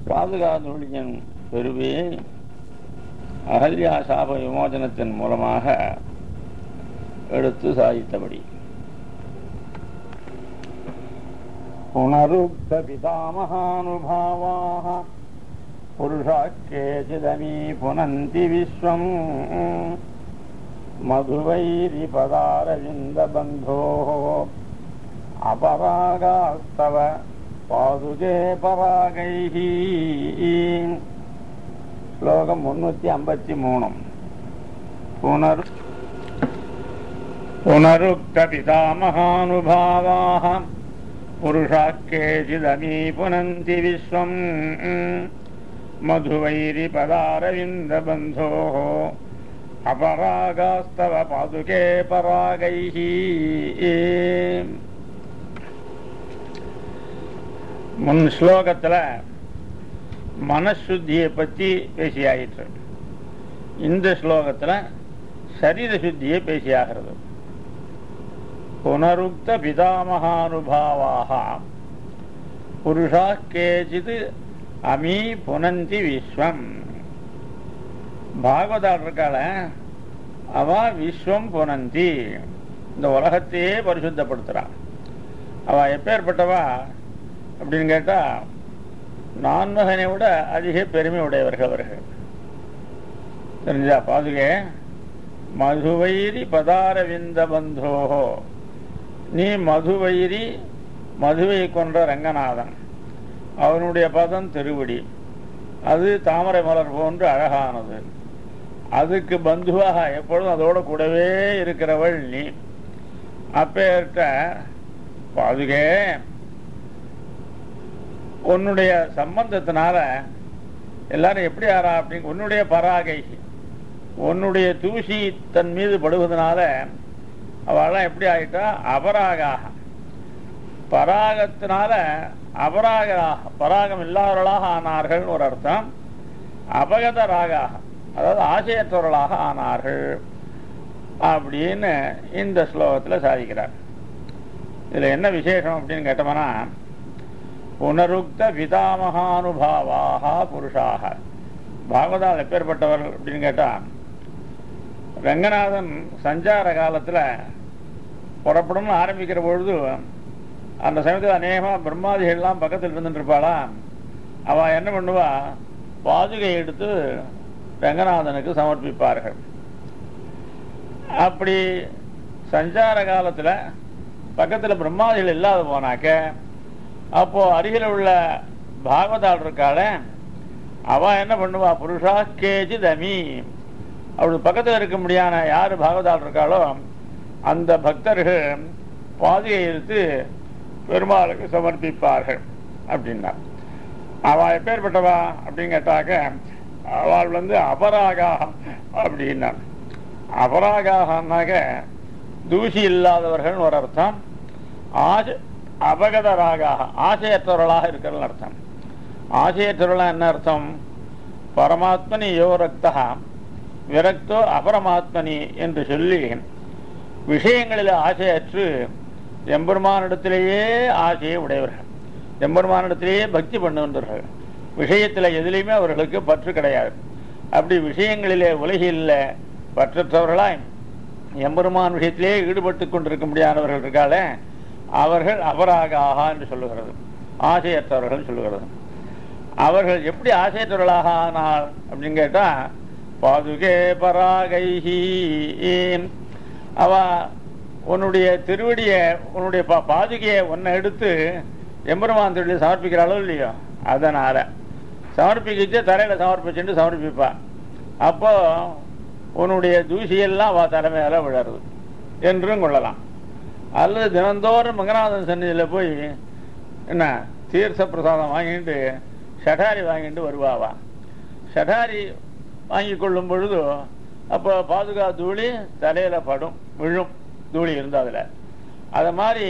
பாதுகாதொழியின் பெருமையை அகல்யா சாப விமோசனத்தின் மூலமாக எடுத்து சாதித்தபடி புனருக்த பிதாமகானுபாவாக புருஷா கேச்சிதமீ புனந்தி விஸ்வம் மதுவைரி பதாரவிந்த பந்தோ அபராகாஸ்தவ பாதுகே பராகைஹி ஸ்லோகம் முன்னூத்தி ஐம்பத்தி மூணு புனர் புனருக்த பிதாமகானுபாவாக புருஷா கேச்சிதமீ புனந்தி விஸ்வம் மதுவைரி பதாரவிந்த பந்தோ அபராகாஸ்தவ பாதுகே பராகைஹி முன் ஸ்லோகத்துல மனசுத்தியை பத்தி பேசியாயிற்று இந்த ஸ்லோகத்துல சரீர சுத்தியை பேசியாகிறது புனருக்த பிதாமகானுபாவாக புருஷா கேச்சித் அமீ புனந்தி விஸ்வம் பாகவதால் இருக்காள அவ விஸ்வம் புனந்தி இந்த உலகத்தையே பரிசுத்தப்படுத்துறான் அவ எப்பேற்பட்டவா அப்படின்னு கேட்டா நான்மகனை விட அதிக பெருமை உடையவர்கள் அவர்கள் தெரிஞ்சா பாதுகே மதுவைரி பதாரவிந்த பந்தோஹோ நீ மதுவைரி மதுவை கொன்ற ரங்கநாதன் அவனுடைய பதம் திருவடி அது தாமரை மலர் போன்று அழகானது அதுக்கு பந்துவாக எப்பொழுதும் அதோட கூடவே இருக்கிறவள் நீ அப்பேற்ற பாதுகே உன்னுடைய சம்பந்தத்தினால எல்லாரும் எப்படி ஆறா அப்படி உன்னுடைய பராகை உன்னுடைய தூசி தன் மீது படுவதனால அவெல்லாம் எப்படி ஆயிட்டா அபராகாக பராகத்தினால அபராக பராகம் இல்லாதவர்களாக ஆனார்கள் ஒரு அர்த்தம் அபகத ராகாக அதாவது ஆசையற்றவர்களாக ஆனார்கள் அப்படின்னு இந்த ஸ்லோகத்தில் சாதிக்கிறார் இதில் என்ன விசேஷம் அப்படின்னு கேட்டோம்னா புனருக்த பிதாமகானுபாவாக புருஷாக பாகவதால் எப்பேற்பட்டவர் அப்படின்னு கேட்டா ரங்கநாதன் சஞ்சார காலத்தில் புறப்படணும்னு ஆரம்பிக்கிற பொழுது அந்த சமயத்தில் அநேகமாக பிரம்மாதிகள்லாம் பக்கத்தில் இருந்துட்டு இருப்பாளா அவள் என்ன பண்ணுவா பாதுகை எடுத்து ரங்கநாதனுக்கு சமர்ப்பிப்பார்கள் அப்படி சஞ்சார காலத்தில் பக்கத்தில் பிரம்மாதிகள் இல்லாத போனாக்க அப்போ அருகில் உள்ள பாகவதாள் இருக்காள அவ என்ன பண்ணுவா புருஷா கேஜி தமி அவளுக்கு பக்கத்தில் இருக்க முடியாத யார் பாகவதாள் இருக்காளோ அந்த பக்தர்கள் பாதியை எடுத்து பெருமாளுக்கு சமர்ப்பிப்பார்கள் அப்படின்னா அவள் எப்பேற்பட்டவா அப்படின்னு கேட்டாக்க அவள் வந்து அபராகாகம் அப்படின்னா அபராகாகனாக்க தூசி இல்லாதவர்கள் ஒரு அர்த்தம் ஆஜ அபகதராக ஆசையற்றவர்களாக இருக்கிறது அர்த்தம் ஆசையற்றவர்களா என்ன அர்த்தம் பரமாத்மனி யோ ரக்தா விரக்தோ அபரமாத்மனி என்று சொல்லி விஷயங்களில் ஆசையற்று எம்பெருமானிடத்திலேயே ஆசையை உடையவர்கள் எம்பெருமானிடத்திலேயே பக்தி பண்ணுகின்றார்கள் விஷயத்தில் எதிலையுமே அவர்களுக்கு பற்று கிடையாது அப்படி விஷயங்களிலே உலகில் பற்றற்றவர்களாய் எம்பெருமான் விஷயத்திலே ஈடுபட்டு கொண்டிருக்க முடியாதவர்கள் இருக்காளே அவர்கள் அபராகாக என்று சொல்லுகிறது ஆசையற்றவர்கள் சொல்லுகிறது அவர்கள் எப்படி ஆசையற்றவர்களாக ஆனால் அப்படின்னு கேட்டா பாதுகே பராகைஹி அவ உன்னுடைய திருவடிய உன்னுடைய பா பாதுகையை உன்னை எடுத்து எம்பெருமான் திருவடியை சமர்ப்பிக்கிறாளோ இல்லையோ அதனால சமர்ப்பிக்கிச்சு தரையில சமர்ப்பிச்சுட்டு சமர்ப்பிப்பா அப்போ உன்னுடைய தூசியெல்லாம் அவ தலைமையில விழருது என்றும் கொள்ளலாம் அல்லது தினந்தோறும் மங்கநாதன் சந்நிதியில் போய் என்ன தீர்த்த பிரசாதம் வாங்கிட்டு ஷடாரி வாங்கிட்டு வருவாவா ஷடாரி வாங்கி கொள்ளும் பொழுது அப்போ பாதுகா தூளி தலையில படும் விழும் தூளி இருந்து அதில் அது மாதிரி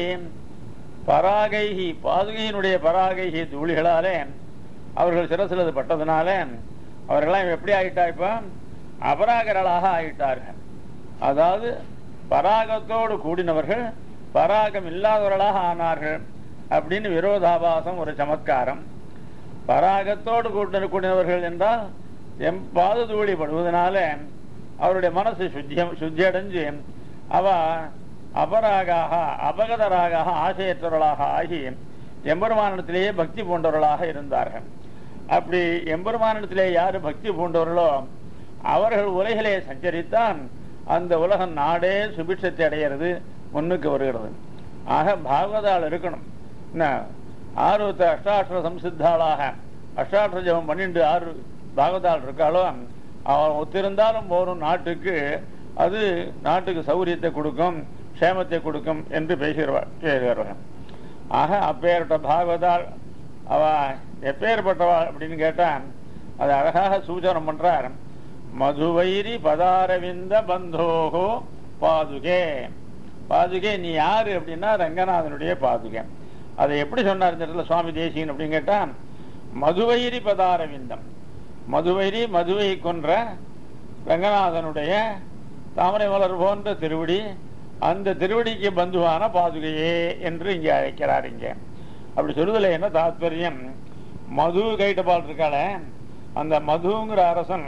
பராகைகி பாதுகையினுடைய பராகைகி தூளிகளாலே அவர்கள் சிரசிலது பட்டதுனால அவர்கள்லாம் எப்படி ஆயிட்டா இப்போ அபராகர்களாக ஆயிட்டார்கள் அதாவது பராகத்தோடு கூடினவர்கள் பராகம் இல்லாதவர்களாக ஆனார்கள் அப்படின்னு விரோதாபாசம் ஒரு சமத்காரம் பராகத்தோடு கூட்ட கூடினவர்கள் என்றால் எம் பாத தூளி படுவதனால அவருடைய மனசு சுத்தியம் சுத்தியடைஞ்சு அவ அபராகாக அபகதராக ஆசையற்றவர்களாக ஆகி எம்பெருமானிடத்திலேயே பக்தி பூண்டவர்களாக இருந்தார்கள் அப்படி எம்பெருமானிடத்திலே யாரு பக்தி பூண்டவர்களோ அவர்கள் உலகிலே சஞ்சரித்தான் அந்த உலகம் நாடே சுபிட்சத்தை அடைகிறது முன்னுக்கு வருகிறது ஆக பாகவதால் இருக்கணும் என்ன ஆர்வத்தை அஷ்டாட்சர சம்சித்தாளாக அஷ்டாட்சர ஜபம் பன்னெண்டு ஆறு பாகவதால் இருக்காளோ அவன் ஒத்திருந்தாலும் போரும் நாட்டுக்கு அது நாட்டுக்கு சௌரியத்தை கொடுக்கும் க்ஷேமத்தை கொடுக்கும் என்று பேசுகிறவர் பேசுகிறவர்கள் ஆக அப்பேற்பட்ட பாகவதால் அவ எப்பேற்பட்டவள் அப்படின்னு கேட்டா அது அழகாக சூச்சனம் பண்றார் மதுவைரி பதாரவிந்த பந்தோகோ பாதுகே பாதுகே நீ யாரு அப்படின்னா ரங்கநாதனுடைய பாதுகை அதை எப்படி சொன்னார் இந்த இடத்துல சுவாமி தேசியன் அப்படின்னு கேட்டா மதுவைரி பதாரவிந்தம் மதுவைரி மதுவை கொன்ற ரங்கநாதனுடைய தாமரை மலர் போன்ற திருவடி அந்த திருவடிக்கு பந்துவான பாதுகையே என்று இங்கே அழைக்கிறார் இங்கே அப்படி சொல்லுதல என்ன தாத்பரியம் மது கைட்டபால் இருக்காள அந்த மதுங்கிற அரசன்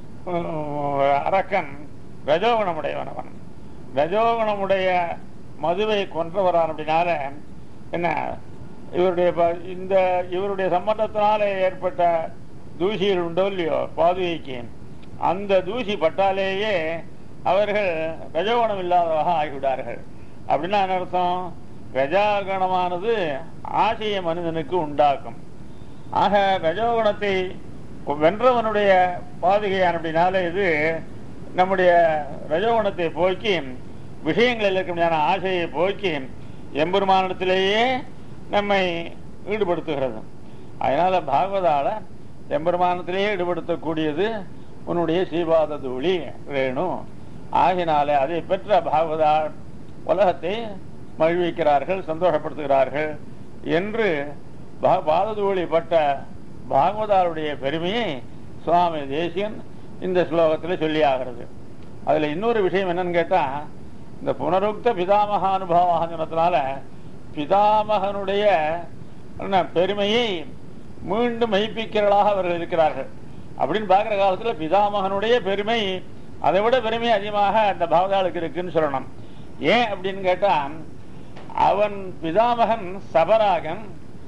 அரக்கன் ரஜோகுணமுடையவனவன் ரஜோகுணமுடைய மதுவை கொன்றவரான் அப்படின்னால என்ன இவருடைய ப- இந்த இவருடைய சம்பந்தத்தினால ஏற்பட்ட தூசிகள் உண்டோ இல்லையோ பாதுகைக்கு அந்த தூசி பட்டாலேயே அவர்கள் ரஜோகுணம் இல்லாதவராக ஆகிவிடார்கள் அப்படின்னா என்ன அர்த்தம் ரஜாகணமானது ஆசையை மனிதனுக்கு உண்டாக்கும் ஆக ரஜோகுணத்தை வென்றவனுடைய பாதுகையான் அப்படின்னால இது நம்முடைய ரஜோகுணத்தை போக்கி விஷயங்களில் இருக்க ஆசையை போக்கி எம்பெருமானிடத்திலேயே நம்மை ஈடுபடுத்துகிறது அதனால பாகவதால எம்பெருமானத்திலேயே ஈடுபடுத்தக்கூடியது உன்னுடைய சீபாத தூளி ரேணு ஆகினால அதை பெற்ற பாகவதா உலகத்தை மகிழ்விக்கிறார்கள் சந்தோஷப்படுத்துகிறார்கள் என்று பா- பாததூளி பட்ட பாகவதாருடைய பெருமையை சுவாமி தேசியன் இந்த ஸ்லோகத்தில் சொல்லியாகிறது அதுல இன்னொரு விஷயம் என்னன்னு கேட்டா இந்த புனருக்த பிதாமக அனுபவாகனத்தினால பிதாமகனுடைய என்ன, பெருமையை மீண்டும் மெய்ப்பிக்கிறவர்களாக அவர்கள் இருக்கிறார்கள் அப்படின்னு பார்க்குற காலத்துல பிதாமகனுடைய பெருமை அதை விட பெருமை அதிகமாக அந்த பாவதாளுக்கு இருக்குன்னு சொல்லணும் ஏன் அப்படின்னு கேட்டா அவன் பிதாமகன் சபராகன்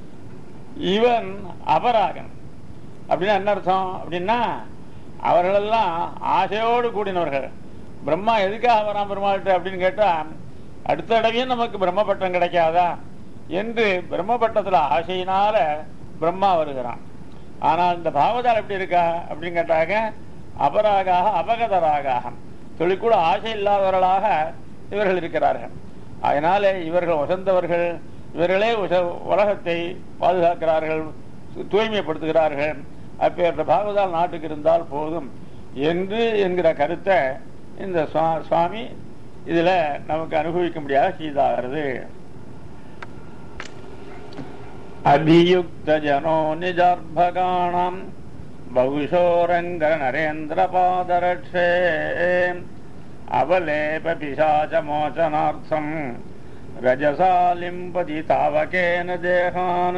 இவன் அபராகன் அப்படின்னா என்ன அர்த்தம் அப்படின்னா அவர்களெல்லாம் ஆசையோடு கூடினவர்கள் பிரம்மா எதுக்காக வரான் பெருமாள்கிட்ட அப்படின்னு கேட்டா அடுத்த தடவையும் நமக்கு பிரம்ம பட்டம் கிடைக்காதா என்று பிரம்ம பட்டத்துல ஆசையினால பிரம்மா வருகிறான் ஆனால் இந்த பாவதால் எப்படி இருக்கா அப்படின்னு கேட்டாக்க அபராகாக அபகதராகாக தொழிற்கூட ஆசை இல்லாதவர்களாக இவர்கள் இருக்கிறார்கள் அதனால இவர்கள் வசந்தவர்கள் இவர்களே உச- உலகத்தை பாதுகாக்கிறார்கள் தூய்மைப்படுத்துகிறார்கள் அப்பேற்ற பாகவதால் நாட்டுக்கு இருந்தால் போதும் என்று என்கிற கருத்தை இந்த சுவா- சுவாமி இதுல நமக்கு அனுபவிக்க முடியாத செய்தாகிறது அபியுக்த ஜனோ நிஜார்பகாணம் பகுஷோரங்க நரேந்திர பாதரட்சே அவலேப பிசாச்ச மோச்சனார்த்தம் ரஜசாலிம்பதி தாவகேன தேகான்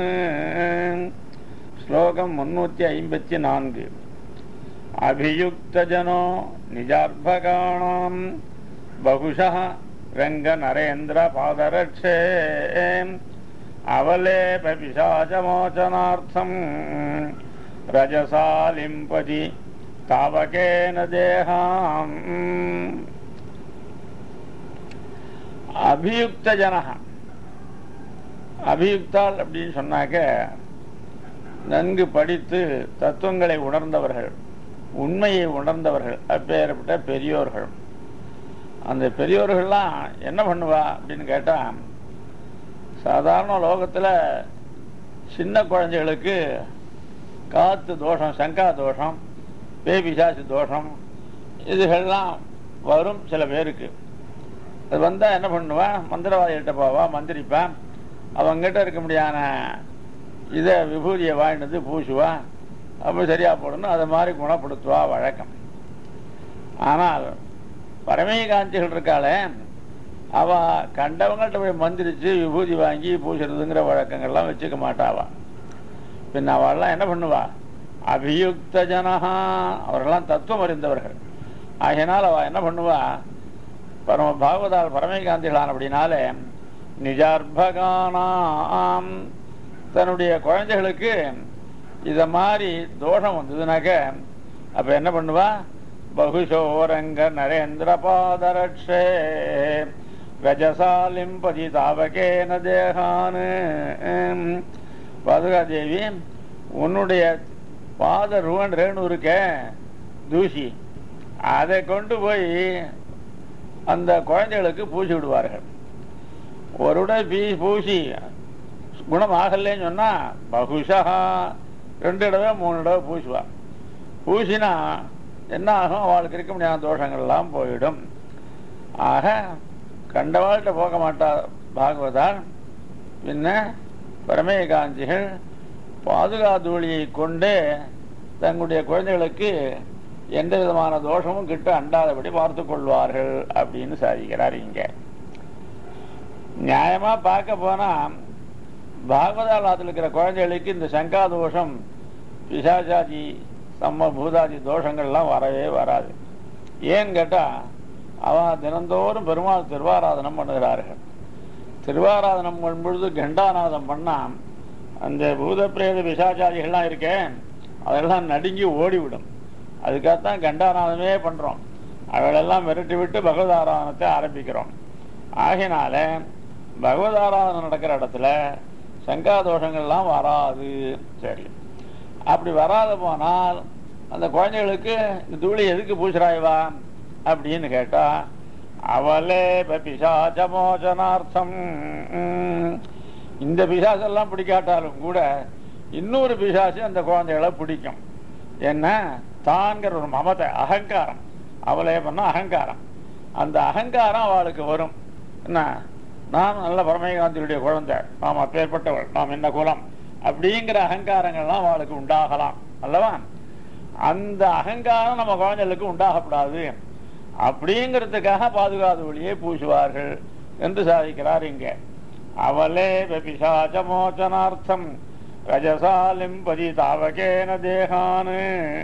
ஸ்லோகம் முன்னூத்தி ஐம்பத்தி நான்கு அபியுக்தஜனோ நிஜார்பகாணாம் பகுஷः ரங்கநரேந்திர பாதரட்சே அவலேப பிசாச்சமோச்சனார்த்தம் ரஜசாலிம்பதி தாவகேன தேகாம் அபியுக்த ஜனக அபியுக்தால் அப்படின்னு சொன்னாக்க நன்கு படித்து தத்துவங்களை உணர்ந்தவர்கள் உண்மையை உணர்ந்தவர்கள் அப்பேற்பட்ட பெரியோர்கள் அந்த பெரியோர்கள்லாம் என்ன பண்ணுவா அப்படின்னு கேட்டா சாதாரண லோகத்துல சின்ன குழந்தைகளுக்கு காத்து தோஷம் சங்கா தோஷம் பேபிசாசி தோஷம் இதுகள்லாம் வரும் சில பேருக்கு அது வந்தா என்ன பண்ணுவா மந்திரவாதிகிட்ட போவா மந்திரிப்பான் அவங்ககிட்ட இருக்க முடியாத இதை விபூதியை வாங்கிட்டு வந்து பூசுவா அப்போ சரியா போடணும் அதை மாதிரி குணப்படுத்துவா வழக்கம் ஆனால் பரமேகாந்திகள் இருக்காளே அவ கண்டவங்கள்ட்ட போய் மந்திரிச்சு விபூதி வாங்கி பூசுறதுங்கிற வழக்கங்கள்லாம் வச்சுக்க மாட்டாவா பின் அவள்லாம் என்ன பண்ணுவா அபியுக்த ஜனஹா அவர்கள்லாம் தத்துவம் அறிந்தவர்கள் ஆகையினால் அவள் என்ன பண்ணுவா பரம பாகவதால் பரமேகாந்திகளான் அப்படின்னாலே நிஜார்பகானாம் தன்னுடைய குழந்தைகளுக்கு இத மாதிரி தோஷம் வந்ததுனாக்க அப்ப என்ன பண்ணுவா பகுஷோரங்க நரேந்திர பாதரட்சே ரஜசாலிம் பதி தாவகேன தேகானு பாதுகாதேவி உன்னுடைய பாத ருவன் ரேணு இருக்க தூசி அதை கொண்டு போய் அந்த குழந்தைகளுக்கு பூசி விடுவார்கள் ஒரு உடை பீ பூசி குணம் ஆகலைன்னு சொன்னா பகுஷா ரெண்டு தடவை மூணு தடவை பூசுவா பூசினா என்ன ஆகும் அவளுக்கு இருக்க முடியாத தோஷங்கள்லாம் போயிடும் ஆக கண்டவாழ்கிட்ட போக மாட்டா பாகவதால் பின்ன பரமேகாந்திகள் பாதுகாதூளியை கொண்டே தங்களுடைய குழந்தைகளுக்கு எந்த விதமான தோஷமும் கிட்ட அண்டாதபடி பார்த்து கொள்வார்கள் அப்படின்னு சாதிக்கிறார் இங்க நியாயமா பார்க்க போனா பாகவதாலத்தில் இருக்கிற குழந்தைகளுக்கு இந்த சங்கா தோஷம் பிசாசாதி சம்ம பூதாதி தோஷங்கள்லாம் வரவே வராது ஏன்னு கேட்டா அவன் தினந்தோறும் பெருமாள் திருவாராதனம் பண்ணுகிறார்கள் திருவாராதனம் பண்ணும்பொழுது கண்டாநாதம் பண்ணா அந்த பூத பிரேத பிசாச்சாதிகள்லாம் இருக்கேன் அதெல்லாம் நடுங்கி ஓடிவிடும் அதுக்காகத்தான் கண்டாநாதமே பண்றோம் அவளெல்லாம் மிரட்டி விட்டு பகவதாராதனத்தை ஆரம்பிக்கிறோம் ஆகினால பகவதாராதனம் நடக்கிற இடத்துல சங்கா தோஷங்கள்லாம் வராது சரி அப்படி வராத போனால் அந்த குழந்தைகளுக்கு இந்த தூளி எதுக்கு பூசுறாய்வா அப்படின்னு கேட்டா அவளே பிசாச்சமோச்சனார்த்தம் இந்த பிசாசெல்லாம் பிடிக்காட்டாலும் கூட இன்னொரு பிசாசு அந்த குழந்தைகளை பிடிக்கும் என்ன தான்கிற ஒரு மமதை அகங்காரம் அவளே பண்ண அகங்காரம் அந்த அகங்காரம் அவளுக்கு வரும் என்ன நாம் நல்ல பரமேகாந்தியுடைய குழந்தை நாம் அப்பேற்பட்டவள் நாம் என்ன குலம் அப்படிங்கிற அகங்காரங்கள்லாம் அவளுக்கு உண்டாகலாம் அல்லவா அந்த அகங்காரம் நம்ம குழந்தைகளுக்கு உண்டாகக்கூடாது அப்படிங்கிறதுக்காக பாதுகாத்து வழியே பூசுவார்கள் என்று சாதிக்கிறார் இங்க அவலே பிசாச்சமோச்சனார்த்தம் ரஜசாலிம் பதி தாவகேன தேகானு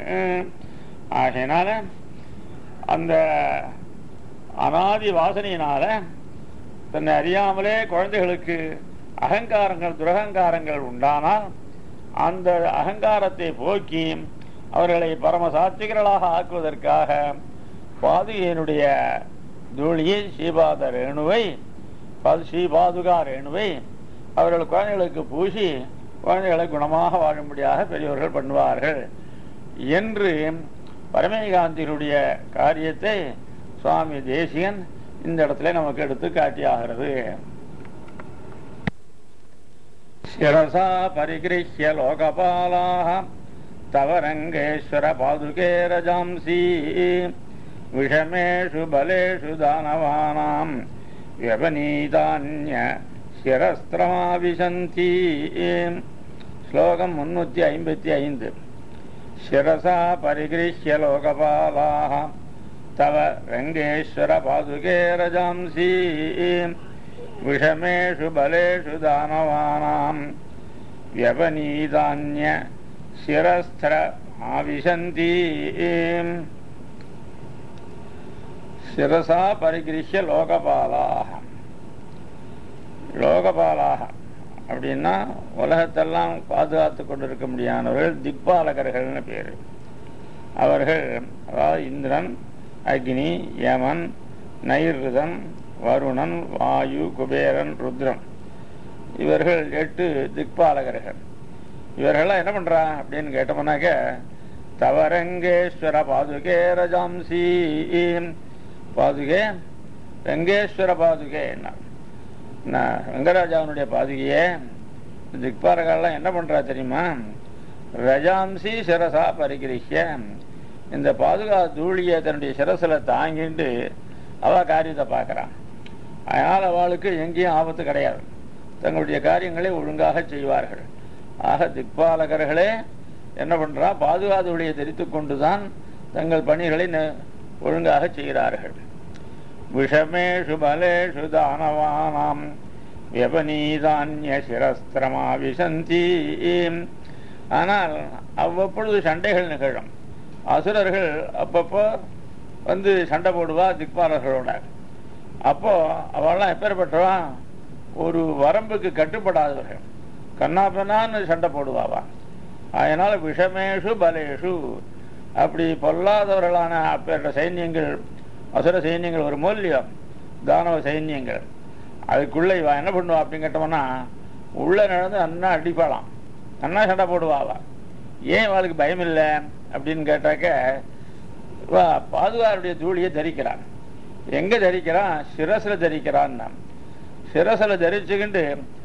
ஆகையினால அந்த அனாதி வாசனையினால தன்னை அறியாமலே குழந்தைகளுக்கு அகங்காரங்கள் துரகங்காரங்கள் உண்டானால் அந்த அகங்காரத்தை போக்கி அவர்களை பரம சாத்விகர்களாக ஆக்குவதற்காக பாதுகையினுடைய தூளியை ஸ்ரீபாத ரேணுவை பாது- ஸ்ரீபாதுகா ரேணுவை அவர்கள் குழந்தைகளுக்கு பூசி குழந்தைகளை குணமாக வாழும்படியாக பெரியவர்கள் பண்ணுவார்கள் என்று பரமேகாந்திகளுடைய காரியத்தை சுவாமி தேசிகன் இந்த இடத்துல நமக்கு எடுத்து காட்டியாகிறது சிரசா பரிகிருஹ்ய லோகபாலாக தவரங்கேஸ்வர பாதுகே ரஜாம்சி விஷமேஷு பலேஷு தானவானாம் வியபனீதான்ய சிரஸ்திரமாவிசந்தி ஸ்லோகம் முன்னூத்தி ஐம்பத்தி ஐந்து சிரசா பரிகிருஹ்ய லோகபாலாக தவ ரங்கேஸ்வர பாதுகே ரஜாம்சி விஷமேஷு பலேஷு தானவானாம் வியபனீதான்ய சிரஸ்திர ஆவிசந்தி சிரசா பரிகிருஷ்ய லோகபாலாக லோகபாலாக அப்படின்னா உலகத்தெல்லாம் பாதுகாத்து கொண்டிருக்க முடியாதவர்கள் திக்பாலகர்கள்னு பேர் அவர்கள் அதாவது இந்திரன் அக்னி யமன் நைருதன் வருணன் வாயு குபேரன் ருத்ரன் இவர்கள் எட்டு திக்பாலகர்கள் இவர்கள்லாம் என்ன பண்றா அப்படின்னு கேட்டோம்னாக்க தவரங்கேஸ்வர பாதுகே ரஜாம்சி பாதுகே ரங்கேஸ்வர பாதுகே என்ன ரங்கராஜாவினுடைய பாதுகையே திக்பாலகெல்லாம் என்ன பண்றா தெரியுமா ரஜாம்சி சிரசா பரிகிரிஷ்ய இந்த பாதுகா தூளியை தன்னுடைய சிரசில் தாங்கிட்டு அவ காரியத்தை பார்க்கறான் அதனால் அவளுக்கு எங்கேயும் ஆபத்து கிடையாது தங்களுடைய காரியங்களை ஒழுங்காக செய்வார்கள் ஆக திக்பாலகர்களே என்ன பண்றா பாதுகாதொழியை தெரித்து கொண்டுதான் தங்கள் பணிகளை ந- ஒழுங்காக செய்கிறார்கள் விஷமேஷு பலேஷு தானவானாம் வியபனீதான்ய சிரஸ்திரமா விசந்தி ஆனால் அவ்வப்பொழுது சண்டைகள் நிகழும் அசுரர்கள் அப்பப்போ வந்து சண்டை போடுவா திக்பாலர்களோட அப்போ அவெல்லாம் எப்பேற்பட்டவா ஒரு வரம்புக்கு கட்டுப்படாதவர்கள் கண்ணாப்பனான்னு சண்டை போடுவாவா அதனால விஷமேஷு பலேஷு அப்படி பொல்லாதவர்களான அப்பேற்ற சைன்யங்கள் அசுர சைன்யங்கள் ஒரு மூல்யம் தானவ சைன்யங்கள் அதுக்குள்ள இவ என்ன பண்ணுவா அப்படின்னு கேட்டோம்னா உள்ள நடந்து அண்ணா அடிப்பாளாம் அண்ணா சண்டை போடுவாவா ஏன் அவளுக்கு பயம் இல்லை அப்படின்னு கேட்டாக்க இவ பாதுகாருடைய தூளியை தரிக்கிறான் எங்க தரிக்கிறான் சிரசுல தரிக்கிறான் சிரசுல தரிச்சுக்கிண்டு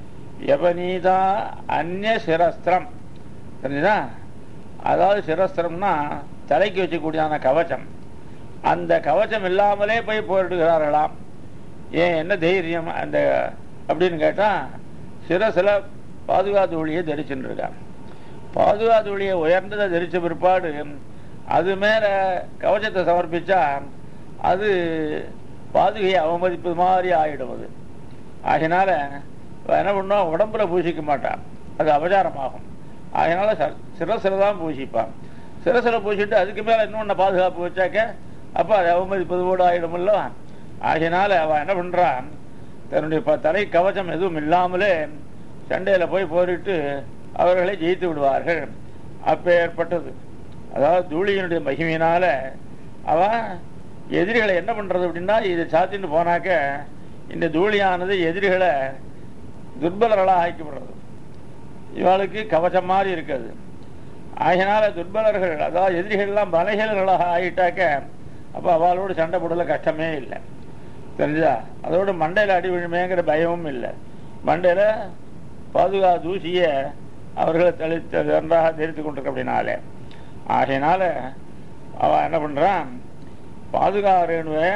எவனீதா அந்நிய சிரஸ்திரம் தெரிஞ்சுதா அதாவது சிரஸ்திரம்னா தலைக்கு வச்சக்கூடியதான கவச்சம் அந்த கவச்சம் இல்லாமலே போய் போரிடுகிறார்களாம் ஏன் என்ன தைரியம் அந்த அப்படின்னு கேட்டா சிரசில பாதுகாத்து ஒளியை தரிச்சுட்டு இருக்கான் பாதுகாத்து ஒளியை உயர்ந்ததை தரிச்ச பிற்பாடு அது மேல கவச்சத்தை சமர்ப்பிச்சா அது பாதுகையை அவமதிப்பது மாதிரி ஆயிடும் அது ஆகினால அவ என்ன பண்ணுவா உடம்புல பூசிக்க மாட்டான் அது அபச்சாரமாகும் அதனால சிரசில தான் பூசிப்பான் சிரசில பூசிட்டு அதுக்கு மேல இன்னொன்னு பாதுகாப்பு வச்சாக்க அப்ப அது அவமதிப்பது கூட ஆயிடும்ல ஆகினால அவன் என்ன பண்றான் தன்னுடைய ப- தலை கவசம் எதுவும் இல்லாமலே சண்டையில போய் போரிட்டு அவர்களை ஜெயித்து விடுவார்கள் அப்ப ஏற்பட்டது அதாவது தூளியினுடைய மகிமையினால அவன் எதிரிகளை என்ன பண்றது அப்படின்னா இதை சாத்தின்னு போனாக்க இந்த தூளியானது எதிரிகளை துர்பலர்களாக ஆக்கிவிடுறது இவளுக்கு கவசம் மாதிரி இருக்குது ஆகினால துர்பலர்கள் அதாவது எதிரிகள்லாம் பலகீனர்களாக ஆகிட்டாக்க அப்போ அவளோடு சண்டை போடல கஷ்டமே இல்லை தெரிஞ்சா அதோடு மண்டையில் அடி விழுமேங்கிற பயமும் இல்லை மண்டையில் பாதுகா தூசிய அவர்கள் தெளித்து நன்றாக தெரித்து கொண்டிருக்க அப்படின்னாலே ஆகையினால அவன் என்ன பண்றான் பாதுகா ரேணுவை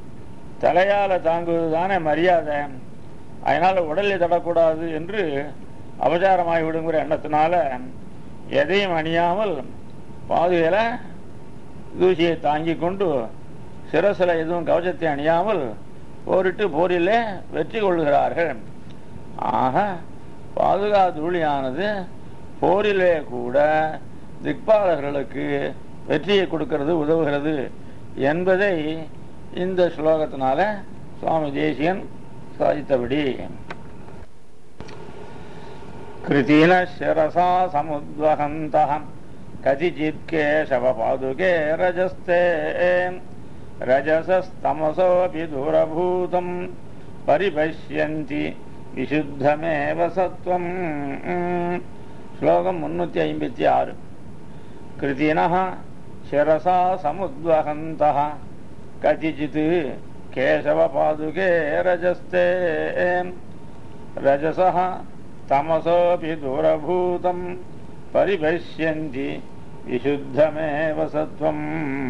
தலையால தாங்குவது தானே மரியாதை அதனால உடலில் தடக்கூடாது என்று அபச்சாரமாகி விடுங்கிற எண்ணத்தினால எதையும் அணியாமல் பாதுகையில தூசியை தாங்கி கொண்டு சிரசில எதுவும் கவசத்தை அணியாமல் போரிட்டு போரிலே வெற்றி கொள்கிறார்கள் ஆக பாதுகா தூளியானது போரிலே கூட திக்பாலர்களுக்கு வெற்றியை கொடுக்கிறது உதவுகிறது என்பதை இந்த ஸ்லோகத்தினால சுவாமி தேசியன் சாதித்தபடி கிருதின சிரசா சமுத்வகந்தः கதிச்சித் கேசவ பாதுகே ரஜஸ்தே ரஜசஸ்தமசோபி தூரபூதம் பரிபஷ்யந்தி விசுத்தமேவ சத்வம் ஸ்லோகம் முன்னூத்தி ஐம்பத்தி ஆறு कृतिनः शिरसा समुद्वहन्तः कतिचित् केशवपादुके रजस्ते रजसः तमसोऽपि दूरभूतं परिपश्यन्ति விசுத்தமேவ சத்வம்